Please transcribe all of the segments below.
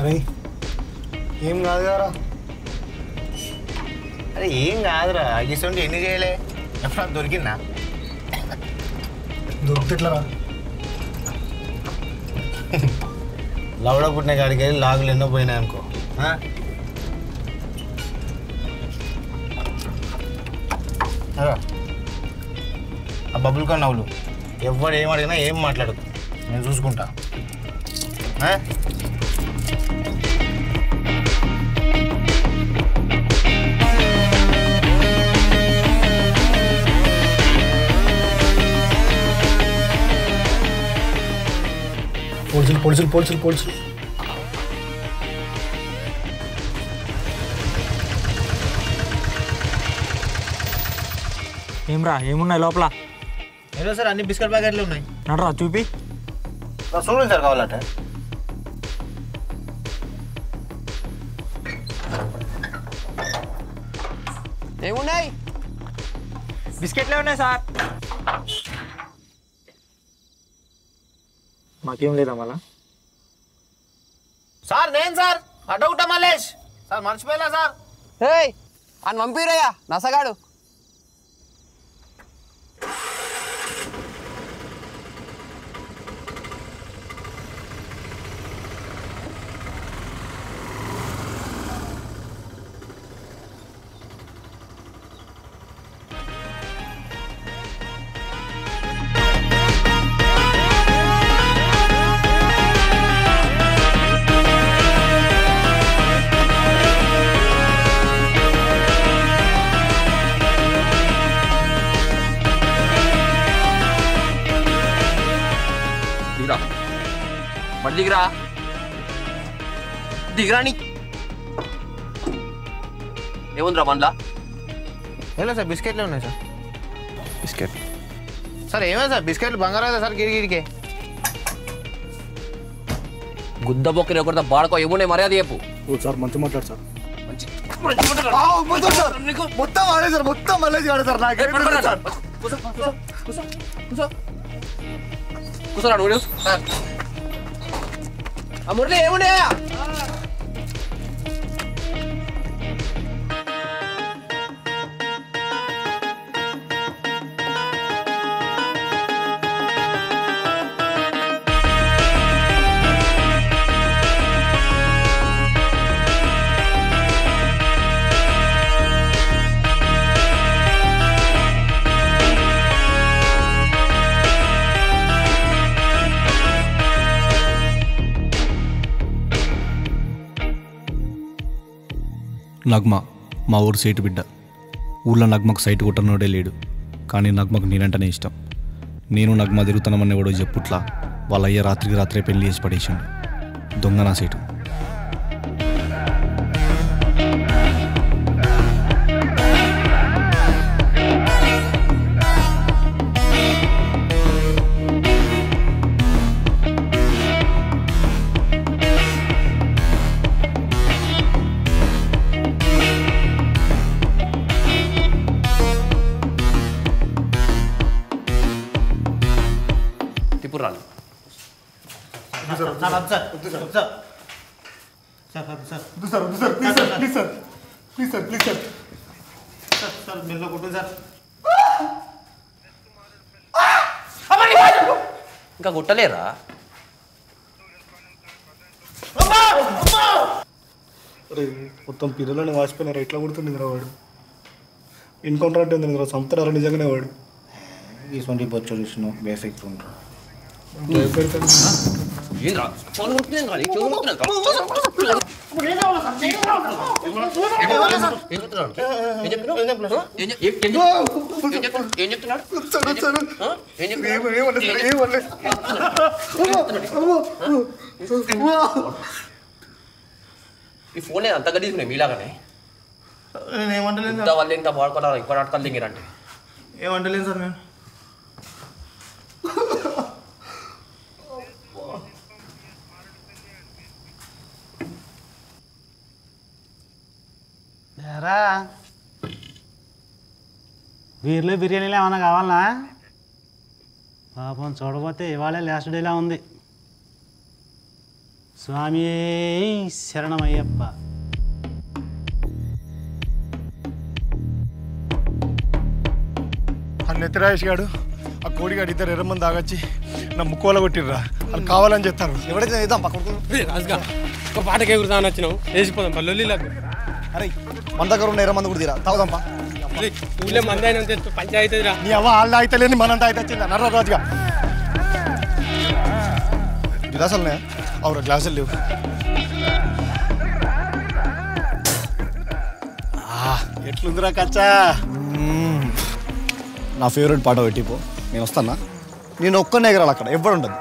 అరే ఏం కాదు కదరా అరే ఏం కాదురా ఇటువంటి ఎన్ని చేయలే ఎప్పుడు దొరికిందా దొరుకుతిట్లరా లవడ పుట్టిన కాడికి వెళ్ళి లాగులు ఎన్నో పోయినాయి అనుకో ఆ? అరా. ఆ బబ్బులు కన్నా నవ్వులు ఎవడు ఏం అడిగినా ఏం మాట్లాడదు నేను చూసుకుంటా ఆ? పోలీసులు పోలీసులు పోలీసులు పోలీసులు ఏమ్రా ఏమున్నాయి లోపల ఏదో సార్ అన్ని బిస్కెట్ ప్యాకెట్లు ఉన్నాయి నడరా చూపి చూడండి సార్ కావాలంటే ఏమున్నాయి బిస్కెట్లే ఉన్నాయి సార్ మాకేం లేదా మళ్ళా సార్ నేను సార్ అడ్డగుట్ట మల్లేష్ సార్ మర్చిపోయలే సార్ ఏయ్ అని పంపిరయ్యా నసగాడు దిగిరా మళ్ళీ దిగిరా దిగిరా నీ ఏముందిరా మనలా ఎలా సార్ బిస్కెట్లే ఉన్నాయి సార్ బిస్కెట్ సార్ ఏమైంది సార్ బిస్కెట్లు బంగారం కదా సార్ గిరిగిరికి గుద్ద బొక్కరి ఒకరితో బాడుకో ఏమున్నాయి మర్యాద చెప్పు సార్ మంచి మాట్లాడు సార్ మంచి మొత్తం ఆడే సార్ మొత్తం మళ్ళీ ఆడే సార్ నాకు కూర్చోరాడు ఊరు ఆ మురళి ఏమున్నాయా నగ్మ మా ఊరు సైటు బిడ్డ ఊళ్ళో నగ్మకు సైట్ కొట్టనోడే లేడు కానీ నగ్మకు నేనంటేనే ఇష్టం నేను నగ్మ తిరుగుతానమని ఎవడో చెప్పుట్లా వాళ్ళ అయ్య రాత్రికి రాత్రే పెళ్లి చేసి పడేసిండు దొంగ నా సైటు తిప్పుడు రాను సార్ వద్దు సార్ వద్దు సార్ వద్దు సార్ సార్ వద్దు sir sir sir please sir please sir please sir please sir sir sir bill కొట్టు సార్ ఇంకా కొట్టలేరా అరే మొత్తం పిల్లలని వాసిపోయినారు ఎట్లా కొడుతుండేదిరా వాడు ఎన్కౌంటర్ అంటే ఉంది సంపుతారా నిజంగానే వాడు ఇటువంటి బొచ్చు చూసిన బేసిక్ ఉంటారు భయపెడతాడు ఏంద్రా చోలు కొడుతున్నాను కానీ చోలు కొడుతున్నాను ఏం చెప్తున్నాడు ఏం చెప్తున్నాడు ఏం చెప్తున్నాడు ఏం చెప్- ఏం- ఏం చెప్తున్నాడు ఏం చెప్తున్నాడు ఆ? ఏం చెప్తున్నాడు ఈ ఫోన్ అంత గలీజుకున్నాయి మీలాగానే నేను ఏమంటలేను ఇంత సార్ వాళ్ళు ఇంత వాడుకోవాలి ఇక్కడ అడకలు దిగిరంటే ఏమంటలేను సార్ నేను రా బీర్లు బిర్యానీలు ఏమన్నా కావాలనా పాపం చూడబోతే ఇవాళే లాస్ట్ డేలా ఉంది స్వామి శరణమయ్యప్ప ఆ నెత్తిరాయేష్ గాడు ఆ కోడిగాడు ఇద్దరు ఎర్రమంది తాగొచ్చి నా ముక్కోల కొట్టిర్రా వాళ్ళు కావాలని చెప్తారు ఎవడైతే చేద్దాం పక్కకు రాజుగా ఒక పాటకి ఎగురుతామని వచ్చినావు వేసిపోదాం పా లొల్లిలకు అరే మన దగ్గర ఉన్న ఎర్రమంది కూడా తీరా తాగుదాంపా ఊళ్ళో మంది అయినా పంచాయతీ రా నీ అవ్వ వాళ్ళ అయితే లేని మనంతా అయితే వచ్చిందా నర్ర రాజుగా గ్లాసులు అవురా గ్లాసులు లేవు ఆ, ఎట్లుందిరా కచ్చా నా ఫేవరెట్ పాట పెట్టిపో నేను వస్తానా నేను ఒక్కనే ఎగరాలి అక్కడ ఎవ్వడు ఉండదు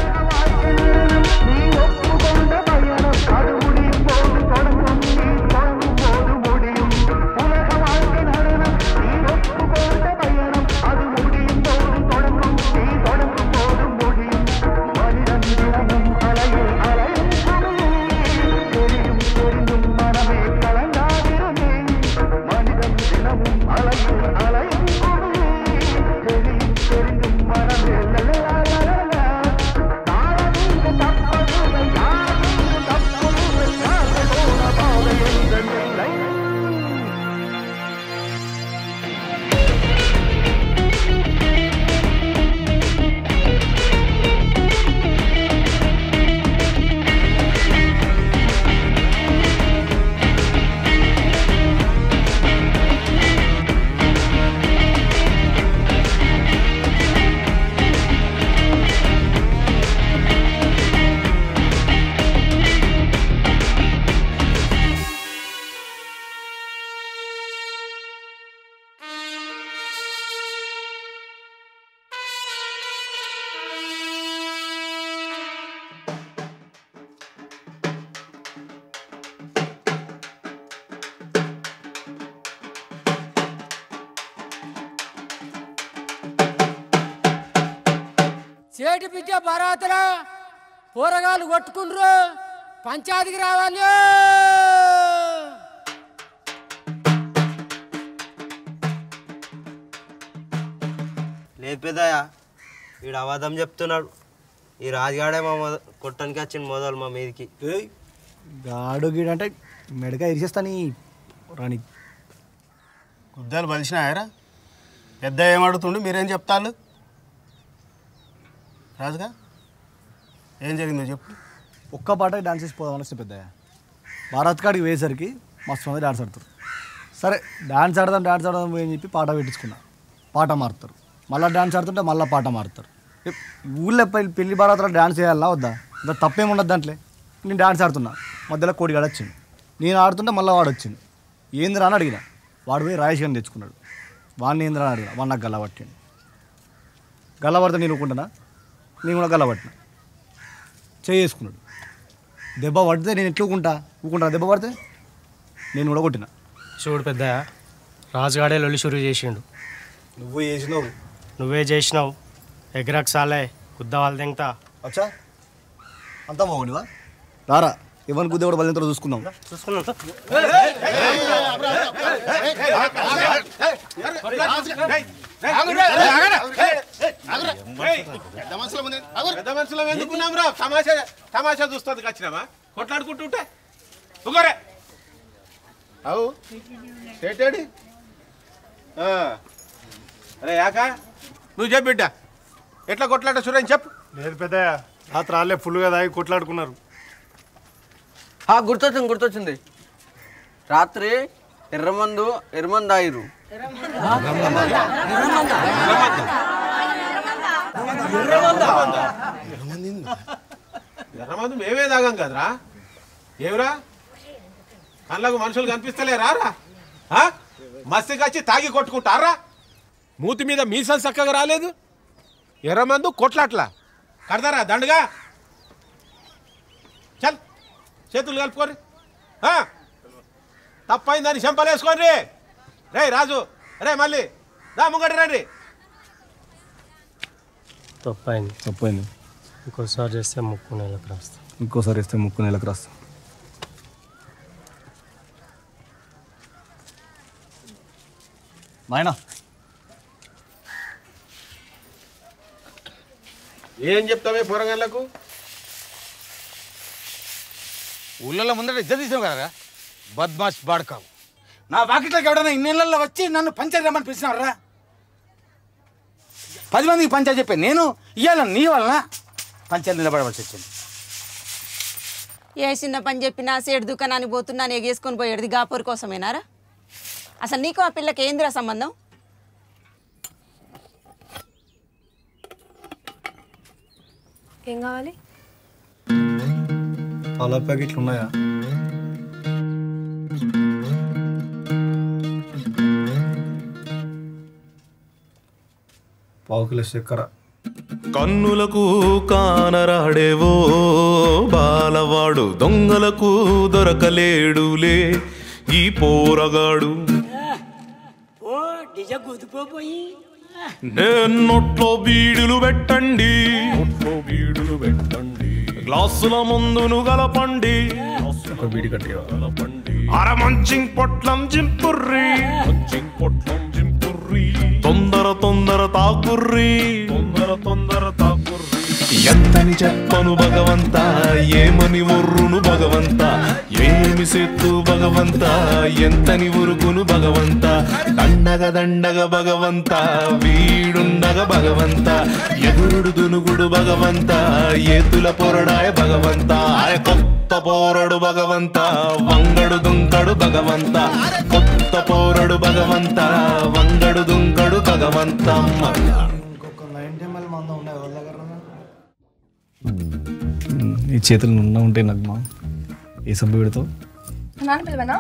చేటి బిడ్డ బరాతరా పోరగాళ్ళు కొట్టుకుండ్రు పంచాయతీకి రావాలి లేదు పెద్దయ్య వీడు అబద్ధం చెప్తున్నాడు ఈ రాజుగాడే మా మొద కొట్టడానికి వచ్చింది మొదలు మా మీదకి గాడు గీడు అంటే మెడగా ఇరిచేస్తాని రాణి గుద్దాలు బలిసినాయరా పెద్ద ఏమడుతుండు మీరేం చెప్తారు రాజుగా ఏం జరిగిందో చెప్పు ఒక్క పాట డాన్స్ చేసిపోదామని వస్తే పెద్దయ్య భారత్ కాడికి వేసరికి మస్తు మంది డాన్స్ ఆడతారు సరే డాన్స్ ఆడదాం డాన్స్ ఆడదాం అని చెప్పి పాట పెట్టించుకున్నా పాట మారుతారు మళ్ళీ డాన్స్ ఆడుతుంటే మళ్ళీ పాట మారుతారు ఏ, ఊళ్ళో పెళ్లి పెళ్లి భారత్లో డాన్స్ చేయాలా వద్దా ఇంకా తప్పేం ఉండదు దాంట్లో నేను డాన్స్ ఆడుతున్నా మధ్యలో కోడిగాడు వచ్చింది నేను ఆడుతుంటే మళ్ళీ వాడు వచ్చింది ఏందిరా అని అడిగిన వాడు పోయి రాయేష్ గారిని తెచ్చుకున్నాడు వాడిని ఏందిరా అని అడిగిన వాడు నాకు గల్ల పట్టిండు గల్ల పడితే నేను ఊకుంటున్నా నేను కూడా గల్ల పట్టిన చేసుకున్నాడు దెబ్బ పడితే నేను ఎట్లా ఊకుంటా ఊకుంటా దెబ్బ పడితే నేను కూడా కొట్టిన చూడు పెద్ద రాజుగాడే లొల్లి షురు చేసిండు నువ్వు చేసినావు నువ్వే చేసినావు ఎగరక్ సాలే గుద్ద వాళ్ళు తింగతా అచ్చా అంతా బాగుండివా రారా ఎవరిని కుద్దే కూడా బలింతలో చూసుకుందాం పెద్ద మనుషులు ఎందుకున్నాం రా తమాషా తమాషా చూస్తుంది వచ్చినామా కొట్లాడుకుంటుంటే ఉగరే అవు ఏంటాడి అరే యాక నువ్వు చెప్పు బిడ్డ ఎట్లా కొట్లాట చూడని చెప్పు లేదు పెద్దయ్య రాత్రి రాలే ఫుల్గా తాగి కొట్లాడుకున్నారు ఆ, గుర్తొచ్చింది గుర్తొచ్చింది రాత్రి ఎర్రమందు ఎర్రమంది ఆయిరు ఎర్రమందు మేమే తాగాం కదరా ఏమిరా కళ్ళకు మనుషులు కనిపిస్తలేరా రా ఆ? మస్తుకి వచ్చి తాగి కొట్టుకుంటారా మూతి మీద మీసాలు చక్కగా రాలేదు ఎర్రమందు కొట్లాట్లా కడతారా దండగా చల్ చేతులు కలుపుకోరి ఆ? తప్పైందని చెంపలేసుకోండి రే రాజు రే మళ్ళీ దా ముంగటి రండి తప్పైంది తప్పైంది ఇంకోసారి చేస్తే ముక్కు నెలకు రాస్తా ఇంకోసారి వేస్తే ముక్కు నెలకు రాస్తాం నాయనా ఏం చెప్తావే పొరగాళ్ళకు ఊళ్ళో ముందర ఇద్దరు తీసావు కదరా బద్మాష్ బాడకావు నా వాకిట్లోకి ఎవడన్నా ఇన్నేళ్ళల్లో వచ్చి నన్ను పంచాయతీ రమ్మని పిలిచినారా పది మందికి పంచాయతీ చెప్పాను నేను ఇవాళ నీ వలన పంచాయతీ నిలబడవలసి వచ్చింది ఏ చిన్న పని చెప్పినా సేడు దుకాణానికి పోతున్నాను ఎగేసుకొని పోయేది గాపూర్ కోసమేనారా అసలు నీకు ఆ పిల్లకి ఏందిరా సంబంధం ఏం కావాలి పాల ప్యాకెట్లు ఉన్నాయా పావు కిలో చక్కెర కన్నులకు కానరాడేవో బాలవాడు దొంగలకు దొరకలేడులే ఈ పోరగాడు ఓ డిజ కుదిపోయి నొట్లో బీడులు పెట్టండి బీడులు పెట్టండి గ్లాసుల ముందును గలపండి ఒక బీడి కట్టిగా అర మంచింగ్ పొట్లం జింపుర్రి మంచింగ్ పొట్లం జింపుర్రి తొందర తొందర తాకుర్రి తొందర తొందర తాకుర్రి ఎంతని చెప్పను భగవంత ఏమని ఒర్రును భగవంత ఏమి సెత్తు భగవంత ఎంతని ఉరుకును భగవంత దండగ దండగ భగవంత వీడుండగ భగవంత ఎదురుడు దునుగుడు భగవంత ఏతుల పొరడాయ భగవంత అరే కొత్త పోరడు భగవంత వంగడు దుంకడు భగవంత కొత్త పోరడు భగవంత వంగడు దుంకడు భగవంతమ్మ ఇంకొక నైన్టీ ఎంఎల్ మంద ఉన్నాయి వాళ్ళ దగ్గర నీ చేతులు ఉన్న ఉంటే నగ్మా ఏ సబ్బు పెడతావు నాన్న పిలవనా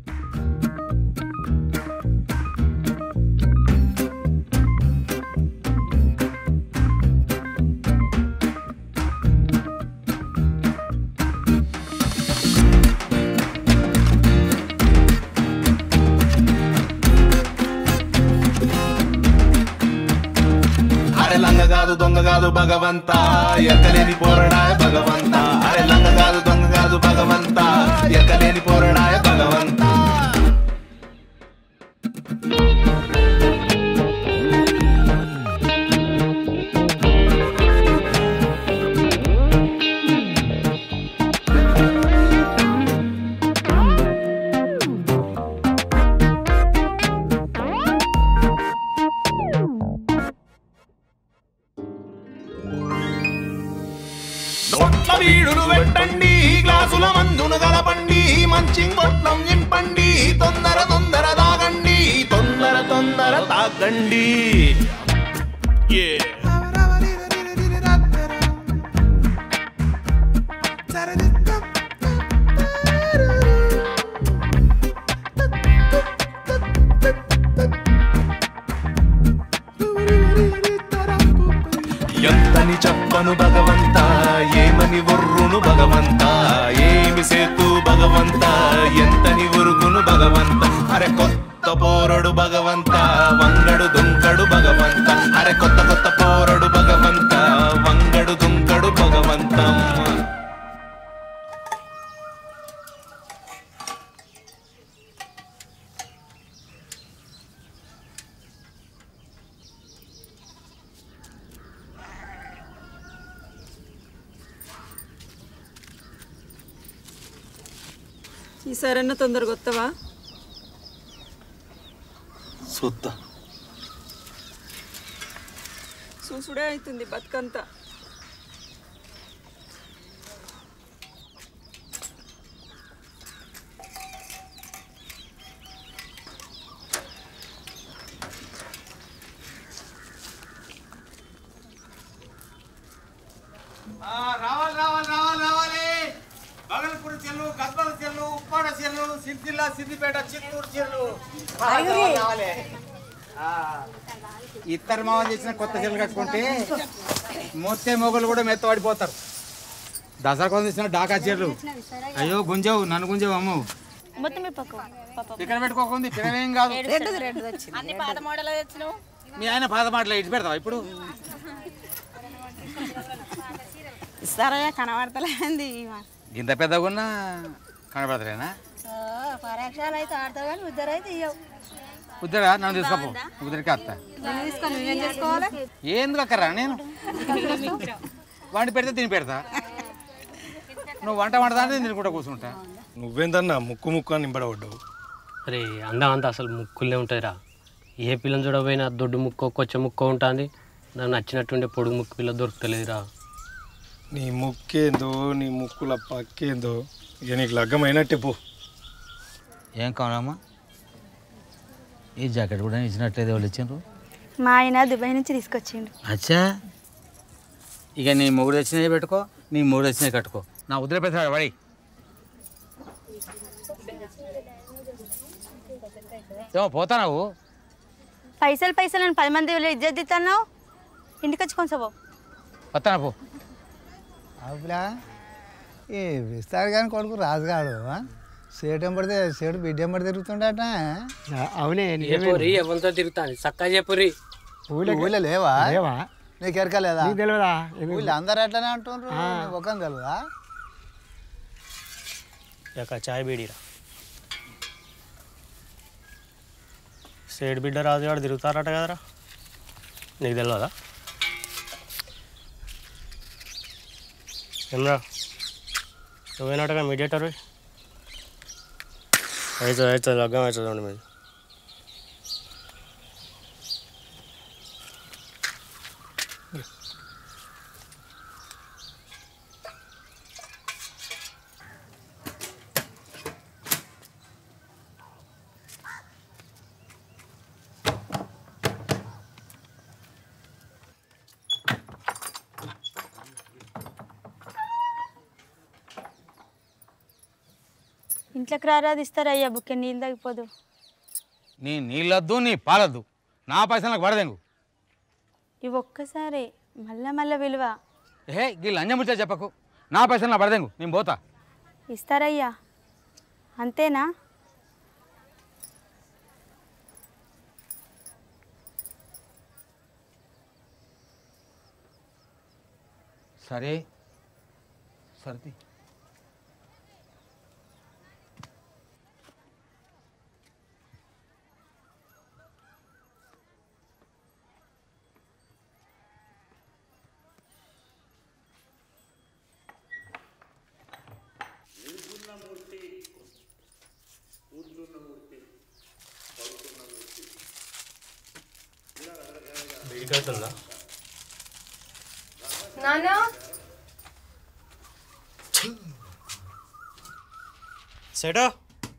అరే లంగ కాదు దొంగ కాదు భగవంత ఎక్కలేని పోరడాయ భగవంత అరే లంగ కాదు దొంగ కాదు భగవంత ఎక్కలేని పోరడాయ భగవంత నోట్ల వీడులు పెట్టండి గ్లాసుల మందును కలపండి మంచింగ్ బొట్లం నింపండి తొందర తొందర తాగండి తొందర తొందర తాగండి Yeah. ఎంతని చెప్పను భగవంత ఏమని ఒర్రును భగవంత ఏమి సేతు భగవంత ఎంతని ఉరుగును భగవంత అరే కొత్త పోరడు భగవంత వంగడు దుంకడు భగవంత అరే కొత్త కొత్త పోరడు భగవంత వంగడు దుంకడు భగవంతమ్మ ఈసారన్నా తొందరగా వస్తావా సొత్త చూసుడే అవుతుంది బతుకంతా రావాలి రావాలి రావాలి రావాలి బగల్పూర్ చెల్లు గద్వాల చెల్లు ఉప్పాడ చెల్లు సిరిసిల్ల సిద్దిపేట చిత్తూరు చెల్లు రావాలి, రావాలి, రావాలి. ఆ, ఇద్దరు మావలు చేసిన కొత్త చెల్లు కట్టుకుంటే మొత్తే మొగలు కూడా మెత్తబడిపోతారు దసరా కోసం తీసిన డాకా చీరలు అయ్యో గుంజావు నన్ను గుంజావు అమ్మ మొత్తం పక్క ఇక్కడ పెట్టుకోకుంది పిరవేం కాదు రెడ్డుది రెడ్డుది వచ్చింది అన్ని పాత మోడల్ తెచ్చినావు మీ ఆయన పాత మాటలు ఇటు పెడతావా ఇప్పుడు ఇస్తారా కనబడతలేంది ఇంత పెద్దగా ఉన్నా కనబడతలేనా పరీక్షలు అయితే ఆడతావు కానీ ఉద్దరు అయితే ఇయ్యవు ఉద్దరా నన్ను తీసుకోపో ఉద్దరికి అత్త తీసుకొని నువ్వేం చేసుకోవాలి ఏంది అక్కరా నేను వండి పెడితే తిని పెడతా నువ్వు వంట వంటదాన్ని నేను కూడా కూర్చుంటా నువ్వేందన్నా ముక్కు ముక్కు అని నింబడబడ్డావు అరే అందం అంతా అసలు ముక్కులే ఉంటాయిరా ఏ పిల్లని చూడకపోయినా దొడ్డు ముక్కో కొచ్చ ముక్కో ఉంటుంది నాకు నచ్చినట్టుండే పొడుగు ముక్కు పిల్ల దొరుకుతలేదురా నీ ముక్కేందో నీ ముక్కుల పక్కేందో ఇక నీకు లగ్గమైనట్టే పో ఏం కావాలమ్మా ఈ జాకెట్ కూడా ఇచ్చినట్లేదు వాళ్ళు ఇచ్చిండ్రు మా ఆయన దుబాయ్ నుంచి తీసుకొచ్చిండు అచ్చా ఇక నీ మొగుడు వచ్చినవి పెట్టుకో నీ మొగుడు వచ్చినవి కట్టుకో నా వదిలిపెట్టాడు వాడి ఏమో పోతానావు పైసలు పైసలు అని పది మంది ఇజ్జత్ ఇస్తున్నావు ఇంటికి వచ్చి కొంచెం పో. వస్తానా పో అవులా ఏ విస్తార్ కానీ కొడుకు రాజుగాడు ఆ? సేటు పడితే సేటు బిడ్డ పడి తిరుగుతుండట అవునే చెప్పురి ఎవరితో తిరుగుతాను చక్కగా చెప్పురి ఊళ్ళో లేవా లేవా? నీకు ఎరకలేదా నీకు తెలియదా? ఎందుకు? ఊళ్ళో అందరు అట్లనే అంటుండ్రు ఆ. ఒకం తెలియదా ఇక చాయ్ బీడీరా సేడ్ బిడ్డ రాజుగాడు తిరుగుతారట కదరా నీకు తెలియదా ఏమరా నువ్వేనట్టుగా మీడియేటర్ అవుతుంది అవుతుంది లగ్గం అవుతుంది అండి మీది ఇంట్లోకి రారాదిస్తారు అయ్యా బుక్కే నీళ్ళు తగ్గిపోదు నీ నీళ్ళొద్దు నీ పాలొద్దు నా పైసలు నాకు పడదేంగు ఇవి ఒక్కసారి మళ్ళా మళ్ళా విలువ ఏ గీ లంజం ముచ్చట చెప్పకు నా పైసలు నా పడదేంగు నేను పోతా ఇస్తారయ్యా అంతేనా సరే సర్ది వీడికి అవుతుందా నాన్న సెటో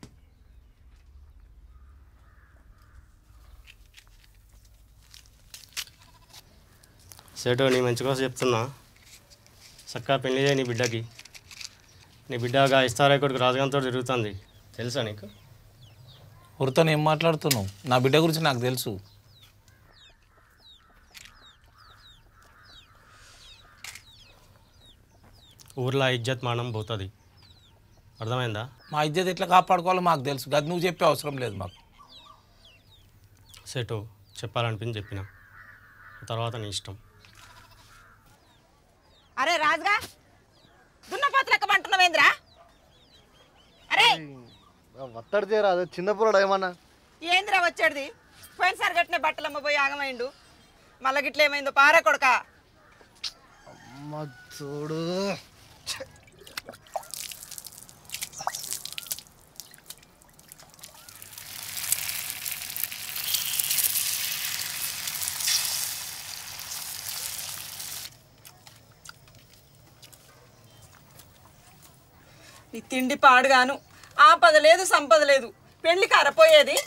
సెటో నీ మంచి కోసం చెప్తున్నా చక్కగా పెళ్లి చేయి నీ బిడ్డకి నీ బిడ్డగా ఇస్తారా కొడుకు రాజగాంతో తిరుగుతుంది తెలుసా నీకు ఊరితో ఏం మాట్లాడుతున్నావు నా బిడ్డ గురించి నాకు తెలుసు ఊర్లో ఇజ్జత్ మానం పోతుంది అర్థమైందా మా ఇజ్జత్ ఎట్లా కాపాడుకోవాలో మాకు తెలుసు గది నువ్వు చెప్పే అవసరం లేదు మాకు సెటు చెప్పాలనిపించి చెప్పిన తర్వాత నీ ఇష్టం అరే రాజుగా దున్నపోతు లెక్క పంటున్నావేంద్రా అరే వత్తడి తీరా అదే చిన్న పురాడు ఏమన్నా ఏందిరా వచ్చేది పోయినసారి కట్టిన బట్టలమ్మ పోయి ఆగమైండు మళ్ళా గిట్ల ఏమైందో పారే కొడక అమ్మ చూడు ఈ తిండి పాడుగాను ఆపద లేదు సంపద లేదు పెళ్లి కరపోయేది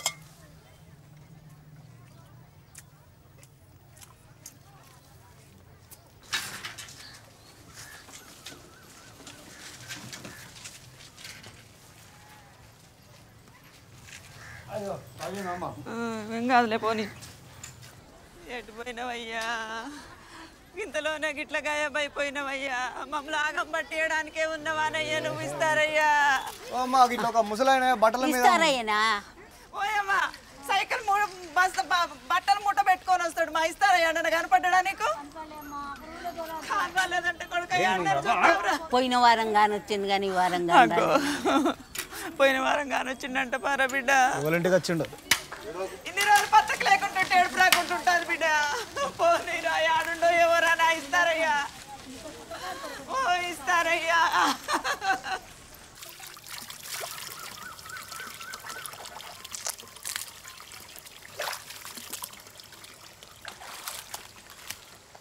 ఏం కాదులే పోనీ ఎటు పోయినావయ్యా ఇంతలోనే గిట్ల గాయబైపోయినావయ్యా మమ్మల్ని ఆగం పట్టేయడానికే ఉన్నవానయ్యా నువ్వు ఇస్తారయ్యా ఓ అమ్మ ఇట్లా ఒక ముసలాయన బట్టల మీద ఇస్తారయ్యనా ఓయమ్మా సైకిల్ మూడు బస్ బ- బట్టలు మూట పెట్టుకొని వస్తాడు మా ఇస్తారయ్యా నన్ను కనపడ్డా నీకు కానరాలేదంటే కొడుకు అయ్యా అన్నారు చూద్దాంరా. పోయిన వారం కానీ వచ్చింది కానీ ఈ వారం అగ్గో. కానీ పోయిన వారం కానొచ్చిండంట పారా బిడ్డ ఎవరింటికి వచ్చిండు ఇన్ని రోజులు పత్తకు లేకుంటుంటే ఏడుపు రాకుంటుంటుంది బిడ్డ పోనీరా ఆడుండో ఎవరా నా ఇస్తారయ్యా ఓ ఇస్తారయ్యా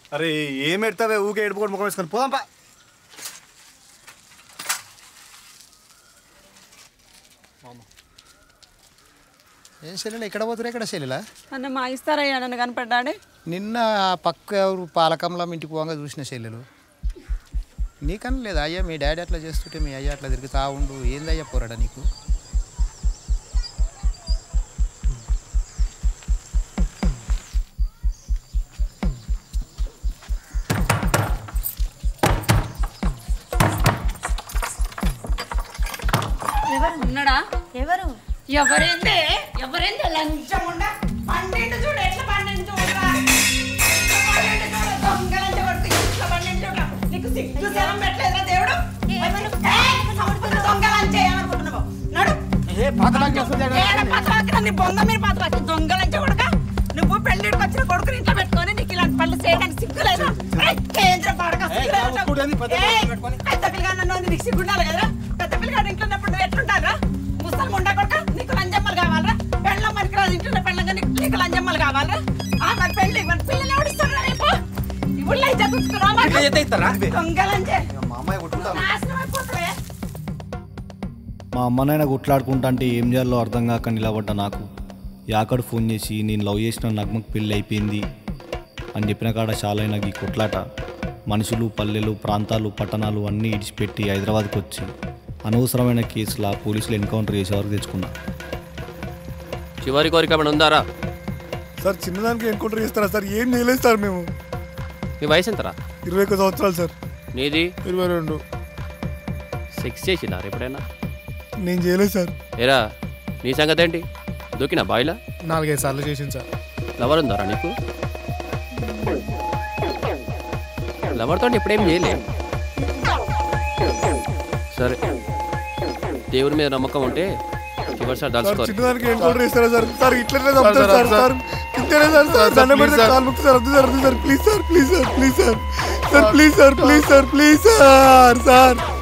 అరే ఏం ఎడతావే ఊకే ఏడుపుకొని ముఖం వేసుకొని పోదాంపా ఏం సెల్లులా ఇక్కడ పోతున్నా ఇక్కడ సెల్లులా అన్న మా ఇస్తారయ్యా నన్ను కనపడ్డాడే నిన్న ఆ పక్క ఎవరు పాలకంలో ఇంటికి పోగా చూసిన సెల్లులు నీకని లేదు అయ్యా మీ డాడీ అట్లా చేస్తుంటే మీ అయ్యా అట్లా తిరుగుతా ఉండు ఏందయ్యా పోరాడా నీకు ఎవరు ఉన్నాడా ఎవరు ఎవరేందే ఎవరేందే లంచం ఉండ పండిండు చూడు ఎట్లా పండిండు చూడరా ఎట్లా పండిండు చూడు దొంగలంచ కొడుకు ఎట్లా పండిండు చూడు నీకు సిగ్గు శరం పెట్టలేదురా దేవుడు ఏయ్, నువ్వు దొంగలంచ ఏమనుకుంటున్నావు నడు ఏడ పాతరాకి నన్ను బొంద మీరు పాతరాకి దొంగలంచ కొడుక నువ్వు పెళ్ళిడికి వచ్చిన కొడుకుని ఇంట్లో పెట్టుకొని నీకు ఇలాంటి పనులు చేయడానికి సిగ్గు లేదా ఏయ్, కేంద్ర పాడక సిగ్గు లేదా? ఏయ్, పెద్ద పిల్లగా నన్ను అంది, నీకు సిగ్గుండాలి కదా పెద్ద పిల్లగాడు ఇంట్లో ఉన్నప్పుడు నువ్వు ఎట్లుంటారా ముసలి ఉండ కొడుక నీకు లంజమ్మలు కావాలరా పెళ్ళం మనకి రాదు ఇంట్లో పెళ్ళంగా నీకు నీకు లంజమ్మలు కావాలరా ఆ మరి పెళ్ళి మరి పిల్లలు ఎవడిస్తారా రేపు ఇప్పుడు అయితే చూసుకురా దొంగలంచే నాశనం అయిపోతావే మా అమ్మనైనా కొట్లాడుకుంటా అంటే ఏం చేయాలో అర్థం కాక నిలబడ్డా నాకు యాకడు ఫోన్ చేసి నేను లవ్ చేసిన నగ్మకు పెళ్ళి అయిపోయింది అని చెప్పిన కాడ చాలా నాకు ఈ కొట్లాట మనుషులు పల్లెలు ప్రాంతాలు పట్టణాలు అన్నీ ఇడిచిపెట్టి హైదరాబాద్కి వచ్చి అనవసరమైన కేసుల పోలీసులు ఎన్కౌంటర్ చేసే వరకు తెచ్చుకున్నా చివరి కోరిక ఏమైనా ఉందారా సార్ చిన్నదానికి ఎన్కౌంటర్ చేస్తారా సార్ ఏం చేయలేదు సార్ మేము మీ వయసు ఎంతరా ఇరవై ఒక్క సంవత్సరాలు సార్ నీది ఇరవై రెండు సెక్స్ చేసినారు ఎప్పుడైనా నేను చేయలేదు సార్ ఏరా నీ సంగతి ఏంటి దూకినా బాయిలా నాలుగైదు సార్లు చేసింది సార్ లవర్ ఉందారా నీకు లవర్తో ఇప్పుడేం చేయలే సరే దేవుని మీద నమ్మకం ఉంటే చివరిసారి సార్ దాల్చుకోరు చిన్నదానికి ఎన్కౌంటర్ చేస్తారా సార్ సార్ ఇట్లనే చంపుతారు సార్ సార్ ఇంతేనే సార్ సార్ దండం పెడితే కాలు ముక్కు సార్ వద్దు సార్ వద్దు sir please sir please sir please sir sir please sir please sir please sir sir